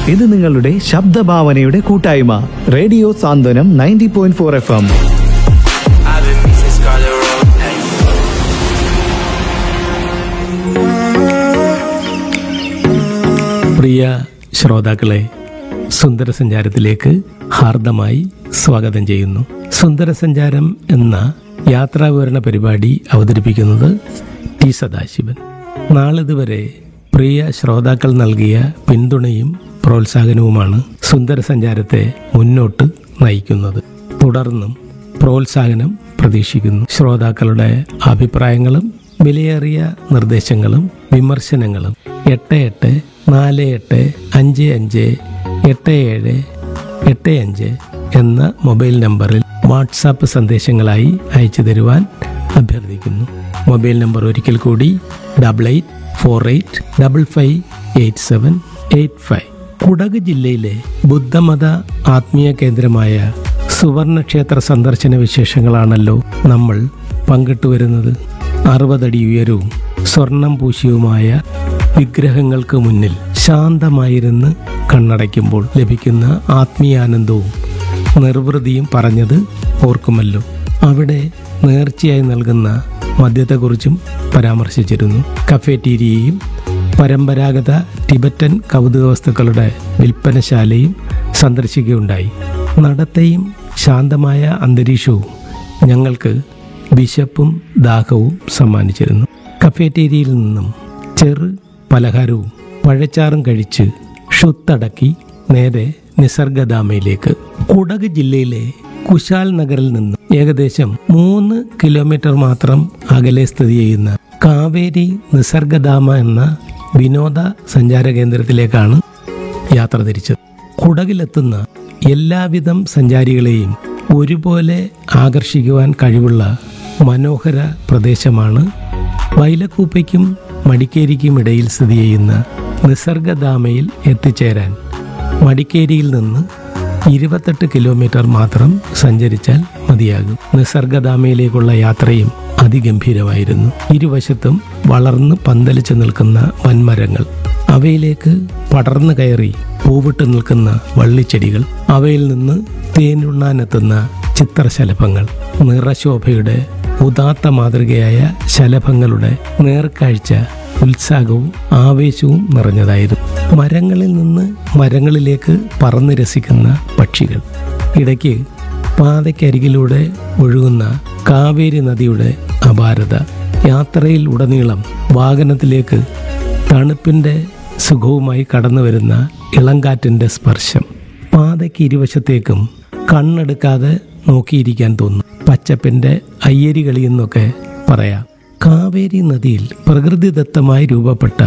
ഇത് നിങ്ങളുടെ ശബ്ദഭാവനയുടെ കൂട്ടായ്മ radio Santhwanam ninety point four F M I've been missing Scarlet Road. Hey. പ്രിയ ശ്രോതാക്കളെ സുന്ദരസഞ്ചാരത്തിലേക്ക് ഹാർദമായി സ്വാഗതം ചെയ്യുന്നു സുന്ദരസഞ്ചാരം എന്ന യാത്രാവിവരണ പരിപാടി അവതരിപ്പിക്കുന്നത് ടി സദാശിവൻ നാളിതുവരെ പ്രിയ ശ്രോതാക്കൾ നൽകിയ പിന്തുണയും പ്രോത്സാഹനവുമാണ് സുന്ദരസഞ്ചാരത്തെ മുന്നോട്ട് നയിക്കുന്നത് തുടർന്നും പ്രോത്സാഹനം പ്രതീക്ഷിക്കുന്നു ശ്രോതാക്കളുടെ അഭിപ്രായങ്ങളും വിലയേറിയ നിർദ്ദേശങ്ങളും വിമർശനങ്ങളും എട്ട് എട്ട് നാല് എട്ട് അഞ്ച് അഞ്ച് എട്ട് ഏഴ് എട്ട് അഞ്ച് എന്ന മൊബൈൽ നമ്പറിൽ വാട്സാപ്പ് സന്ദേശങ്ങളായി അയച്ചു തരുവാൻ അഭ്യർത്ഥിക്കുന്നു മൊബൈൽ നമ്പർ ഒരിക്കൽ കൂടി double eight four eight double five eight seven eight five Kodagu ജില്ലയിലെ ബുദ്ധമത ആത്മീയ കേന്ദ്രമായ സുവർണക്ഷേത്ര സന്ദർശന വിശേഷങ്ങളാണല്ലോ നമ്മൾ പങ്കിട്ടുവരുന്നത് അറുപതടി ഉയരവും സ്വർണം പൂശിയുമായ വിഗ്രഹങ്ങൾക്ക് മുന്നിൽ ശാന്തമായിരുന്ന് കണ്ണടയ്ക്കുമ്പോൾ ലഭിക്കുന്ന ആത്മീയാനന്ദവും നിർവൃതിയും പറഞ്ഞത് ഓർക്കുമല്ലോ അവിടെ നേർച്ചയായി നൽകുന്ന മദ്യത്തെക്കുറിച്ചും പരാമർശിച്ചിരുന്നു കഫേറ്റീരിയയും പരമ്പരാഗത ടിബറ്റൻ കൗതുക വസ്തുക്കളുടെ വിൽപ്പനശാലയും സന്ദർശിക്കുകയുണ്ടായി നടത്തയും ശാന്തമായ അന്തരീക്ഷവും ഞങ്ങൾക്ക് വിശപ്പും ദാഹവും സമ്മാനിച്ചിരുന്നു കഫേറ്റേരിയയിൽ നിന്നും ചെറു പലഹാരവും പഴച്ചാറും കഴിച്ച് ഷുത്തടക്കി നേരെ നിസർഗധാമയിലേക്ക് കുടക് ജില്ലയിലെ കുശാൽ നഗറിൽ നിന്നും ഏകദേശം മൂന്ന് കിലോമീറ്റർ മാത്രം അകലെ സ്ഥിതി ചെയ്യുന്ന കാവേരി നിസർഗധാമ എന്ന വിനോദ സഞ്ചാര കേന്ദ്രത്തിലേക്കാണ് യാത്ര തിരിച്ചത് കുടകിലെത്തുന്ന എല്ലാവിധം സഞ്ചാരികളെയും ഒരുപോലെ ആകർഷിക്കുവാൻ കഴിവുള്ള മനോഹര പ്രദേശമാണ് വൈലക്കൂപ്പയ്ക്കും മടിക്കേരിക്കും ഇടയിൽ സ്ഥിതി ചെയ്യുന്ന നിസർഗധാമയിൽ എത്തിച്ചേരാൻ മടിക്കേരിയിൽ നിന്ന് ഇരുപത്തെട്ട് കിലോമീറ്റർ മാത്രം സഞ്ചരിച്ചാൽ മതിയാകും നിസർഗധാമയിലേക്കുള്ള യാത്രയും അതിഗംഭീരമായിരുന്നു ഇരുവശത്തും വളർന്ന് പന്തലിച്ചു നിൽക്കുന്ന വൻമരങ്ങൾ അവയിലേക്ക് പടർന്നു കയറി പൂവിട്ട് നിൽക്കുന്ന വള്ളിച്ചെടികൾ അവയിൽ നിന്ന് തേനുണ്ണാനെത്തുന്ന ചിത്രശലഭങ്ങൾ നിറശോഭയുടെ ഉദാത്ത മാതൃകയായ ശലഭങ്ങളുടെ നേർക്കാഴ്ച ഉത്സാഹവും ആവേശവും നിറഞ്ഞതായിരുന്നു മരങ്ങളിൽ നിന്ന് മരങ്ങളിലേക്ക് പറന്ന് രസിക്കുന്ന പക്ഷികൾ ഇടയ്ക്ക് പാതയ്ക്കരികിലൂടെ ഒഴുകുന്ന കാവേരി നദിയുടെ അപാരത യാത്രയിൽ ഉടനീളം വാഹനത്തിലേക്ക് തണുപ്പിൻ്റെ സുഖവുമായി കടന്നു വരുന്ന ഇളങ്കാറ്റിൻ്റെ സ്പർശം പാതയ്ക്ക് ഇരുവശത്തേക്കും കണ്ണെടുക്കാതെ നോക്കിയിരിക്കാൻ തോന്നും പച്ചപ്പിൻ്റെ അയ്യരി കളിയെന്നൊക്കെ പറയാം കാവേരി നദിയിൽ പ്രകൃതിദത്തമായി രൂപപ്പെട്ട